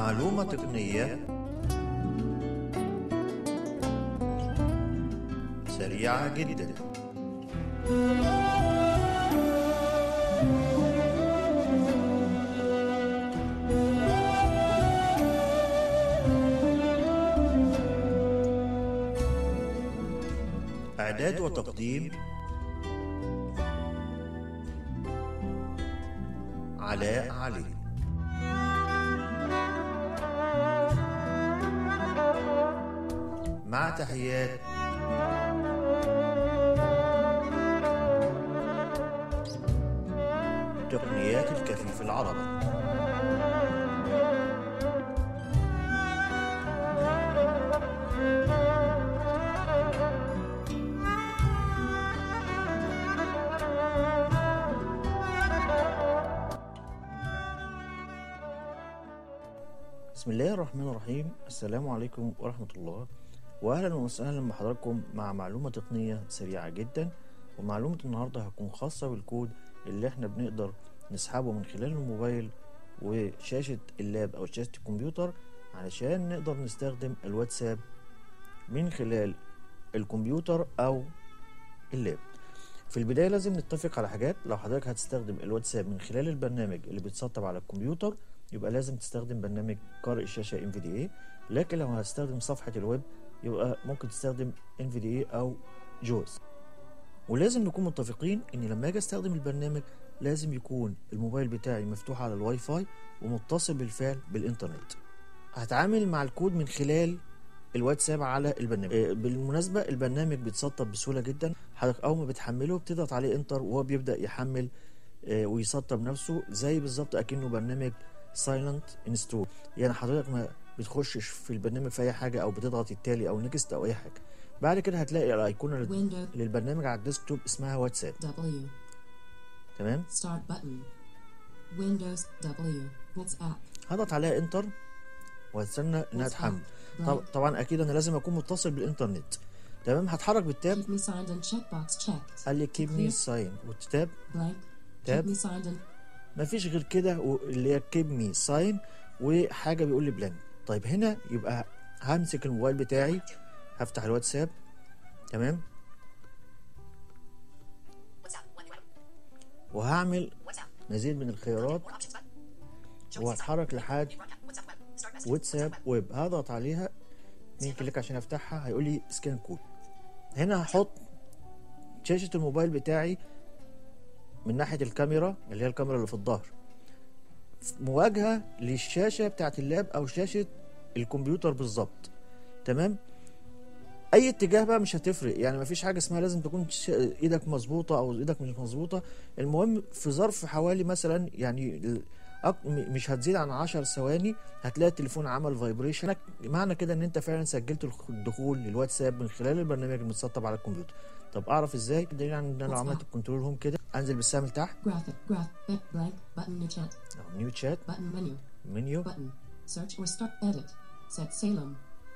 معلومة تقنية سريعة جدا إعداد وتقديم علاء علي مع تحيات تقنيات الكفيف العربي بسم الله الرحمن الرحيم السلام عليكم ورحمة الله وأهلا وسهلا بحضراتكم مع معلومة تقنية سريعة جدا ومعلومة النهاردة هتكون خاصة بالكود اللي احنا بنقدر نسحبه من خلال الموبايل وشاشة اللاب أو شاشة الكمبيوتر علشان نقدر نستخدم الواتساب من خلال الكمبيوتر أو اللاب في البداية لازم نتفق على حاجات لو حضرتك هتستخدم الواتساب من خلال البرنامج اللي بيتسطب على الكمبيوتر يبقى لازم تستخدم برنامج قارئ الشاشة NVDA لكن لو هتستخدم صفحة الويب يبقى ممكن تستخدم NVDA أو جوز ولازم نكون متفقين ان لما اجي استخدم البرنامج لازم يكون الموبايل بتاعي مفتوح على الواي فاي ومتصل بالفعل بالانترنت هتعامل مع الكود من خلال الواتساب على البرنامج آه، بالمناسبة البرنامج بيتسطب بسهولة جدا حضرتك أول ما بتحمله بتضغط عليه انتر وهو بيبدأ يحمل آه، ويسطب نفسه زي بالظبط أكنه برنامج سايلنت انستول يعني حضرتك ما بتخشش في البرنامج في أي حاجة أو بتضغط التالي أو نيكست أو أي حاجة بعد كده هتلاقي الأيقونة Window للبرنامج على الديسكتوب اسمها واتساب W. تمام Start button. Windows W. WhatsApp. هضغط عليها انتر واستنى انها تحمل طب طبعا اكيد انا لازم اكون متصل بالانترنت تمام هتحرك بالتاب Keep me signed and checkbox checked. قال لي كيب مي ساين والتاب Blank. Tab. Keep me signed and مفيش غير كده و- اللي هي كيب مي ساين وحاجه بيقول لي بلانك طيب هنا يبقى همسك الموبايل بتاعي هفتح الواتساب تمام وهعمل مزيد من الخيارات وهتحرك لحد واتساب ويب هضغط عليها اتنين كليك عشان افتحها هيقول لي سكان كود هنا هحط شاشة الموبايل بتاعي من ناحية الكاميرا اللي هي الكاميرا اللي في الظهر مواجهة للشاشة بتاعت اللاب أو شاشة الكمبيوتر بالظبط تمام أي اتجاه بقى مش هتفرق يعني مفيش حاجة اسمها لازم تكون ش- إيدك مظبوطة أو إيدك مش مظبوطة المهم في ظرف حوالي مثلا يعني ال- أك- م- مش هتزيد عن 10 ثواني هتلاقي التليفون عمل فايبريشن معنى كده ان انت فعلا سجلت الخ- الدخول للواتساب من خلال البرنامج المتسطب على الكمبيوتر طب اعرف ازاي دليل عن ان انا لو عملت الكنترول هوم كده انزل بالسهم لتحت graphic. Graph. Back blank. Button new chat. أو نيو تشات Button menu. منيو Button. Search or start edit. Set Salem.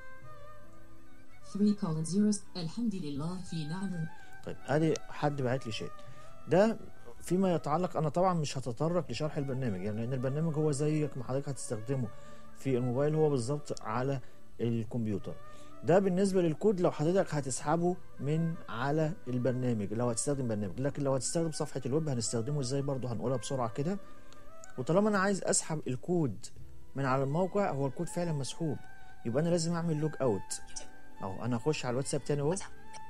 3 colon zeros. الحمد لله في نعمة طيب ادي حد بعت لي شات ده فيما يتعلق انا طبعا مش هتطرق لشرح البرنامج يعني لان البرنامج هو زيك ما حضرتك هتستخدمه في الموبايل هو بالظبط على الكمبيوتر ده بالنسبة للكود لو حضرتك هتسحبه من على البرنامج لو هتستخدم برنامج لكن لو هتستخدم صفحة الويب هنستخدمه ازاي برضه هنقولها بسرعة كده وطالما انا عايز اسحب الكود من على الموقع هو الكود فعلا مسحوب يبقى انا لازم اعمل لوج اوت اهو انا اخش على الواتساب تاني اهو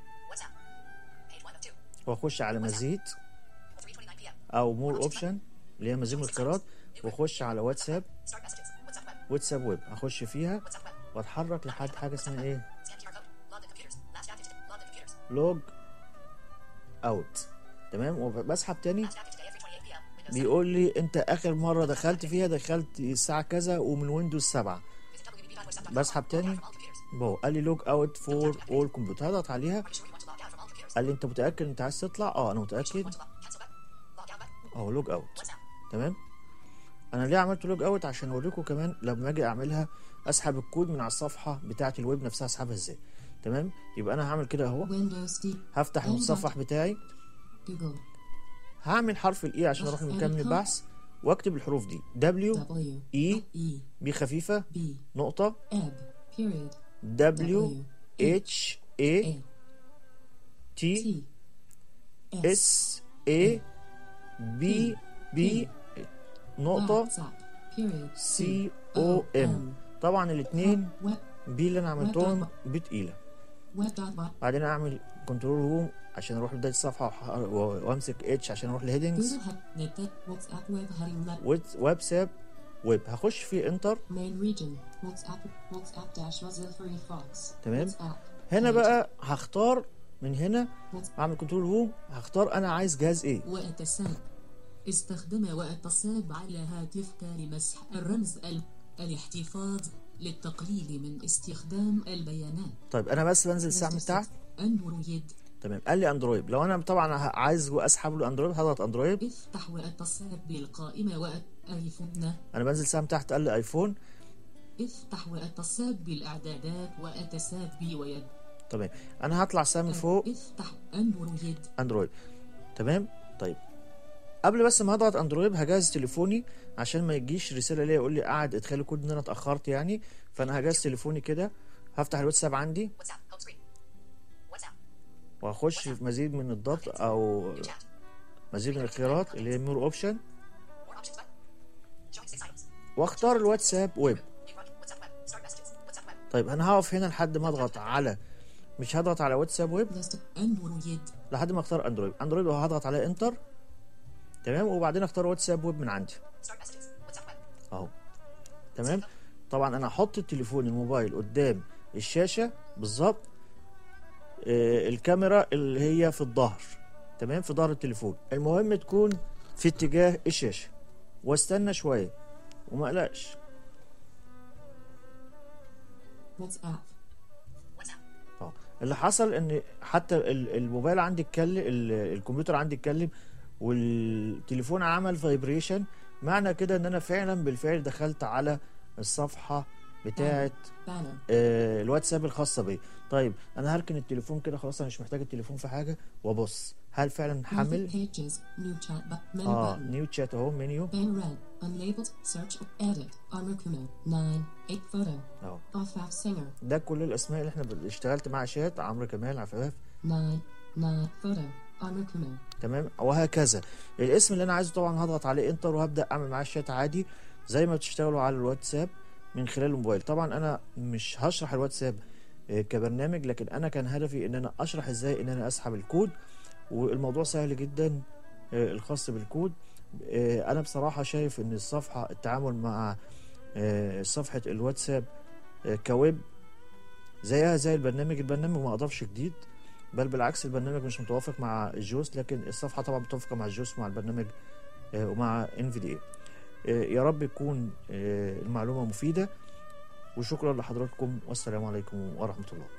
واخش على مزيد او مور اوبشن اللي هي مزيد من الخيارات واخش على واتساب واتساب ويب اخش فيها واتحرك لحد حاجه اسمها ايه لوج اوت تمام وبسحب تاني بيقول لي انت اخر مره دخلت فيها دخلت الساعه كذا ومن ويندوز 7 بسحب تاني بو قال لي لوج اوت فور اول كمبيوتر هضغط عليها قال لي انت متاكد انت عايز تطلع اه انا متاكد اهو لوج اوت تمام انا ليه عملت لوج اوت عشان اوريكم كمان لما اجي اعملها اسحب الكود من على الصفحه بتاعه الويب نفسها اسحبها ازاي تمام يبقى انا هعمل كده اهو Windows D. هفتح المتصفح بتاعي Google. هعمل حرف الاي عشان اروح لمكان من البحث واكتب الحروف دي W W E E B خفيفة B نقطة ebb period W H A A T T S A B B نقطة WhatsApp period C O M طبعا الاتنين web بي اللي انا عملتهم بي تقيلة web dot bot بعدين اعمل كنترول روم عشان اروح لبداية الصفحة وح- و- وامسك اتش عشان اروح لهيدنجز Google Hub نت WhatsApp web heading left واتساب ويب هخش في انتر main region WhatsApp WhatsApp dash Mozilla Firefox تمام. WhatsApp هنا page. بقى هختار من هنا What's- اعمل كنترول روم هختار انا عايز جهاز ايه واتصال استخدم واتصاب على هاتفك لمسح الرمز ال... الاحتفاظ للتقليل من استخدام البيانات طيب انا بس بنزل السهم تحت اندرويد تمام قال لي اندرويد لو انا طبعا ه- عايز اسحب له اندرويد هضغط اندرويد افتح واتصاب بالقائمة وايفون انا بنزل سهم تحت قال لي ايفون افتح واتصاب بالاعدادات واتصاب بويد تمام انا هطلع سهم فوق افتح اندرويد اندرويد تمام طيب قبل بس ما اضغط اندرويد هجهز تليفوني عشان ما يجيش رساله ليا يقول لي قاعد ادخال كود ان انا اتاخرت يعني فانا هجهز تليفوني كده هفتح الواتساب عندي WhatsApp home screen. WhatsApp. وهخش في مزيد من الضغط او New chat. مزيد من الخيارات اللي هي مور اوبشن More options button. Showing six items. واختار الواتساب ويب New project. WhatsApp web. Start messages. WhatsApp web. طيب انا هقف هنا لحد ما اضغط على مش هضغط على واتساب ويب list اندرويد لحد ما اختار اندرويد اندرويد وهضغط على انتر تمام وبعدين اختار واتساب ويب من عندي Start messages. WhatsApp web. اهو تمام طبعا انا هحط التليفون الموبايل قدام الشاشه بالظبط آه، الكاميرا اللي هي في الظهر تمام في ظهر التليفون المهم تكون في اتجاه الشاشه واستنى شويه وما اقلقش WhatsApp WhatsApp. اه اللي حصل ان حتى ال- الموبايل عندي اتكلم ال- الكمبيوتر عندي اتكلم والتليفون عمل فايبريشن معنى كده ان انا فعلا بالفعل دخلت على الصفحه بتاعه banner آه، الواتساب الخاصه بيا طيب انا هركن التليفون كده خلاص انا مش محتاج التليفون في حاجه وابص هل فعلا Private حمل pages new chat but menu اه button نيو تشات اهو منيو banner red unlabeled search edit armor kumo 9 8 photo اهو off singer ده كل الاسماء اللي احنا ب- اشتغلت مع شات عمرو كمال عفاف 9 9 photo armor kumo تمام وهكذا الاسم اللي انا عايزه طبعا هضغط عليه انتر وهبدا اعمل معاه الشات عادي زي ما بتشتغلوا على الواتساب من خلال الموبايل طبعا انا مش هشرح الواتساب آه، كبرنامج لكن انا كان هدفي ان انا اشرح ازاي ان انا اسحب الكود والموضوع سهل جدا آه، الخاص بالكود آه، انا بصراحة شايف ان الصفحة التعامل مع آه، صفحة الواتساب آه، كويب زيها زي البرنامج البرنامج ما اضافش جديد بل بالعكس البرنامج مش متوافق مع الجوس لكن الصفحة طبعا متوافقة مع الجوس ومع البرنامج آه، ومع انفيديا يا رب يكون آه، المعلومة مفيدة وشكرا لحضراتكم والسلام عليكم ورحمة الله